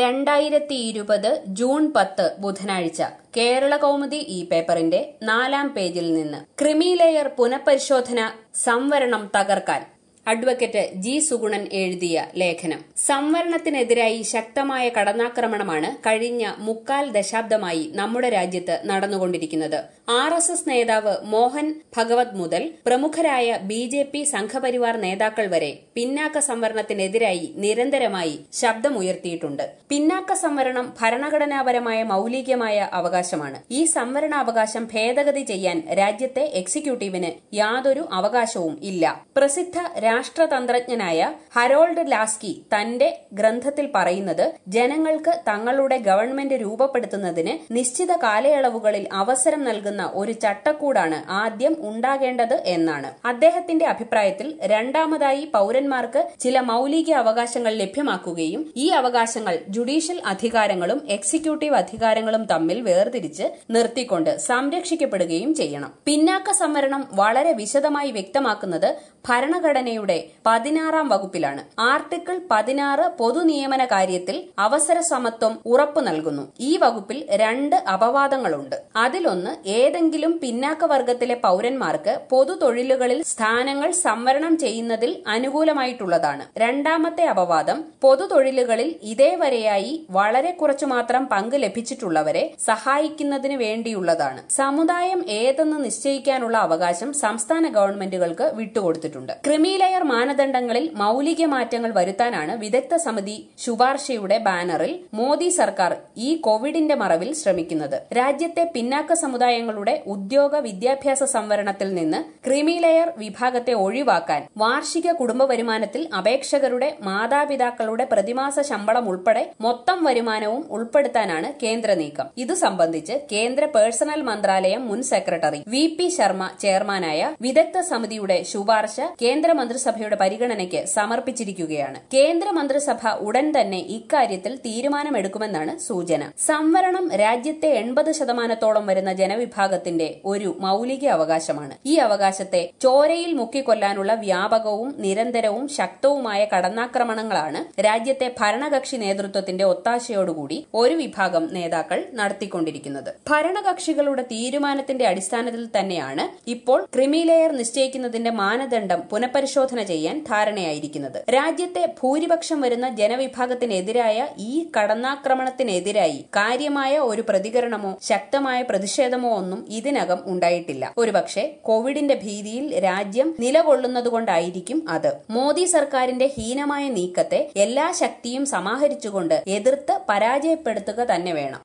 രണ്ടായിരത്തി ഇരുപത് ജൂൺ പത്ത് ബുധനാഴ്ച കേരള കൗമുദി ഈ പേപ്പറിന്റെ നാലാം പേജിൽ നിന്ന് ക്രിമി ലെയർ പുനഃപരിശോധന സംവരണം തകർക്കാൻ അഡ്വക്കേറ്റ് ജി സുഗുണൻ എഴുതിയ ലേഖനം സംവരണത്തിനെതിരായി ശക്തമായ കടന്നാക്രമണമാണ് കഴിഞ്ഞ മുക്കാൽ ദശാബ്ദമായി നമ്മുടെ രാജ്യത്ത് നടന്നുകൊണ്ടിരിക്കുന്നത് ആർ എസ് എസ് നേതാവ് മോഹൻ ഭഗവത് മുതൽ പ്രമുഖരായ ബി ജെ പി സംഘപരിവാർ നേതാക്കൾ വരെ പിന്നാക്ക സംവരണത്തിനെതിരായി നിരന്തരമായി ശബ്ദമുയർത്തിയിട്ടുണ്ട് പിന്നാക്ക സംവരണം ഭരണഘടനാപരമായ മൌലികമായ അവകാശമാണ് ഈ സംവരണാവകാശം ഭേദഗതി ചെയ്യാൻ രാജ്യത്തെ എക്സിക്യൂട്ടീവിന് യാതൊരു അവകാശവും ഇല്ല പ്രസിദ്ധ രാഷ്ട്രതന്ത്രജ്ഞനായ ഹരോൾഡ് ലാസ്കി തന്റെ ഗ്രന്ഥത്തിൽ പറയുന്നത് ജനങ്ങൾക്ക് തങ്ങളുടെ ഗവൺമെന്റ് രൂപപ്പെടുത്തുന്നതിന് നിശ്ചിത കാലയളവുകളിൽ അവസരം നൽകുന്ന ഒരു ചട്ടക്കൂടാണ് ആദ്യം ഉണ്ടാകേണ്ടത് എന്നാണ് അദ്ദേഹത്തിന്റെ അഭിപ്രായത്തിൽ രണ്ടാമതായി പൌരന്മാർക്ക് ചില മൌലിക അവകാശങ്ങൾ ലഭ്യമാക്കുകയും ഈ അവകാശങ്ങൾ ജുഡീഷ്യൽ അധികാരങ്ങളും എക്സിക്യൂട്ടീവ് അധികാരങ്ങളും തമ്മിൽ വേർതിരിച്ച് നിർത്തിക്കൊണ്ട് സംരക്ഷിക്കപ്പെടുകയും ചെയ്യണം പിന്നാക്ക സംവരണം വളരെ വിശദമായി വ്യക്തമാക്കുന്നത് ഭരണഘടനയുടെ പതിനാറാം വകുപ്പിലാണ് ആർട്ടിക്കിൾ പതിനാറ് പൊതുനിയമന കാര്യത്തിൽ അവസര സമത്വം ഉറപ്പു നൽകുന്നു ഈ വകുപ്പിൽ രണ്ട് അപവാദങ്ങളുണ്ട് അതിലൊന്ന് ഏതെങ്കിലും പിന്നാക്ക വർഗത്തിലെ പൌരന്മാർക്ക് പൊതു തൊഴിലുകളിൽ സ്ഥാനങ്ങൾ സംവരണം ചെയ്യുന്നതിൽ അനുകൂലമായിട്ടുള്ളതാണ് രണ്ടാമത്തെ അപവാദം പൊതു തൊഴിലുകളിൽ ഇതേവരെയായി വളരെ കുറച്ചു മാത്രം പങ്ക് ലഭിച്ചിട്ടുള്ളവരെ സഹായിക്കുന്നതിന് വേണ്ടിയുള്ളതാണ് സമുദായം ഏതെന്ന് നിശ്ചയിക്കാനുള്ള അവകാശം സംസ്ഥാന ഗവൺമെന്റുകൾക്ക് വിട്ടുകൊടുത്തിട്ടുണ്ട് ക്രിമി ലെയർ മാനദണ്ഡങ്ങളിൽ മൌലിക മാറ്റങ്ങൾ വരുത്താനാണ് വിദഗ്ധ സമിതി ശുപാർശയുടെ ബാനറിൽ മോദി സർക്കാർ ഈ കോവിഡിന്റെ മറവിൽ ശ്രമിക്കുന്നത് രാജ്യത്തെ പിന്നാക്ക സമുദായങ്ങളുടെ ഉദ്യോഗ വിദ്യാഭ്യാസ സംവരണത്തിൽ നിന്ന് ക്രിമി ലെയർ വിഭാഗത്തെ ഒഴിവാക്കാൻ വാർഷിക കുടുംബ വരുമാനത്തിൽ അപേക്ഷകരുടെ മാതാപിതാക്കളുടെ പ്രതിമാസ ശമ്പളം ഉൾപ്പെടെ മൊത്തം വരുമാനവും ഉൾപ്പെടുത്താനാണ് കേന്ദ്ര നീക്കം ഇതു സംബന്ധിച്ച് കേന്ദ്ര പേഴ്സണൽ മന്ത്രാലയം മുൻ സെക്രട്ടറി വി പി ശർമ്മ ചെയർമാനായ വിദഗ്ധ സമിതിയുടെ ശുപാർശ കേന്ദ്ര മന്ത്രിസഭയുടെ പരിഗണനയ്ക്ക് സമർപ്പിച്ചിരിക്കുകയാണ് കേന്ദ്ര മന്ത്രിസഭ ഉടൻ തന്നെ ഇക്കാര്യത്തിൽ തീരുമാനമെടുക്കുമെന്നാണ് സൂചന സംവരണം രാജ്യത്തെ എൺപത് ശതമാനത്തോളം വരുന്ന ജനവിഭാഗത്തിന്റെ ഒരു മൌലിക അവകാശമാണ് ഈ അവകാശത്തെ ചോരയിൽ മുക്കിക്കൊല്ലാനുള്ള വ്യാപകവും നിരന്തരവും ശക്തവുമായ കടന്നാക്രമണങ്ങളാണ് രാജ്യത്തെ ഭരണകക്ഷി നേതൃത്വത്തിന്റെ ഒത്താശയോടുകൂടി ഒരു വിഭാഗം നേതാക്കൾ നടത്തിക്കൊണ്ടിരിക്കുന്നത് ഭരണകക്ഷികളുടെ തീരുമാനത്തിന്റെ അടിസ്ഥാനത്തിൽ തന്നെയാണ് ഇപ്പോൾ ക്രിമിലെയർ നിശ്ചയിക്കുന്നതിന്റെ മാനദണ്ഡം പുനഃപരിശോധന ചെയ്യാൻ ധാരണയായിരിക്കുന്നത് രാജ്യത്തെ ഭൂരിപക്ഷം വരുന്ന ജനവിഭാഗത്തിനെതിരായ ഈ കടന്നാക്രമണത്തിനെതിരായി കാര്യമായ ഒരു പ്രതികരണമോ ശക്തമായ പ്രതിഷേധമോ ഒന്നും ഇതിനകം ഉണ്ടായിട്ടില്ല ഒരുപക്ഷെ കോവിഡിന്റെ ഭീതിയിൽ രാജ്യം നിലകൊള്ളുന്നതുകൊണ്ടായിരിക്കും അത് മോദി സർക്കാരിന്റെ ഹീനമായ നീക്കത്തെ എല്ലാ ശക്തിയും സമാഹരിച്ചുകൊണ്ട് എതിർത്ത് പരാജയപ്പെടുത്തുക തന്നെ വേണം